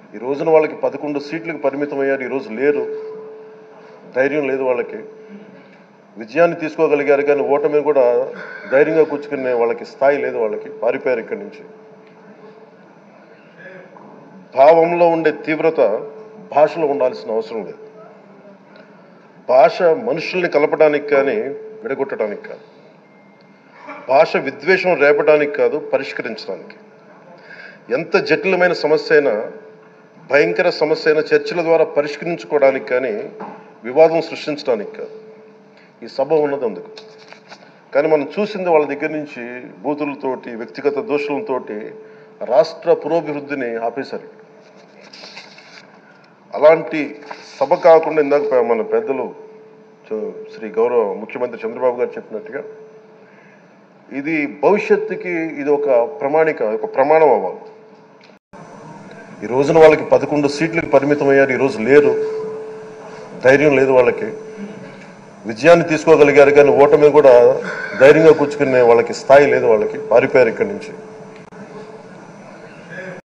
ఈ రోజున వాళ్ళకి పదకొండు సీట్లకు పరిమితమయ్యారు ఈరోజు లేరు ధైర్యం లేదు వాళ్ళకి విజయాన్ని తీసుకోగలిగారు కానీ ఓటమిని కూడా ధైర్యంగా కూర్చుకునే వాళ్ళకి స్థాయి లేదు వాళ్ళకి పారిపోయారు ఇక్కడి నుంచి భావంలో ఉండే తీవ్రత భాషలో ఉండాల్సిన అవసరం లేదు భాష మనుషుల్ని కలపడానికి కానీ విడగొట్టడానికి కాదు భాష విద్వేషం రేపడానికి కాదు పరిష్కరించడానికి ఎంత జటిలమైన సమస్య అయినా భయంకర సమస్య అయినా చర్చల ద్వారా పరిష్కరించుకోవడానికి కానీ వివాదం సృష్టించడానికి కాదు ఈ సభ ఉన్నది అందుకు కానీ మనం చూసింది వాళ్ళ దగ్గర నుంచి బూతులతోటి వ్యక్తిగత దోషులతోటి రాష్ట్ర పురోభివృద్ధిని ఆపేశారు అలాంటి సభ కాకుండా ఇందాక పె- మన పెద్దలు చ- శ్రీ గౌరవ ముఖ్యమంత్రి చంద్రబాబు గారు చెప్పినట్టుగా ఇది భవిష్యత్తుకి ఇది ఒక ప్రమాణిక ఒక ప్రమాణం అవ్వాలి ఈ రోజున వాళ్ళకి పదకొండు సీట్లకు పరిమితమయ్యారు ఈరోజు లేరు ధైర్యం లేదు వాళ్ళకి విజయాన్ని తీసుకోగలిగారు కానీ ఓటమిని కూడా ధైర్యంగా కూర్చుకునే వాళ్ళకి స్థాయి లేదు వాళ్ళకి పారిపోయారు ఇక్కడి నుంచి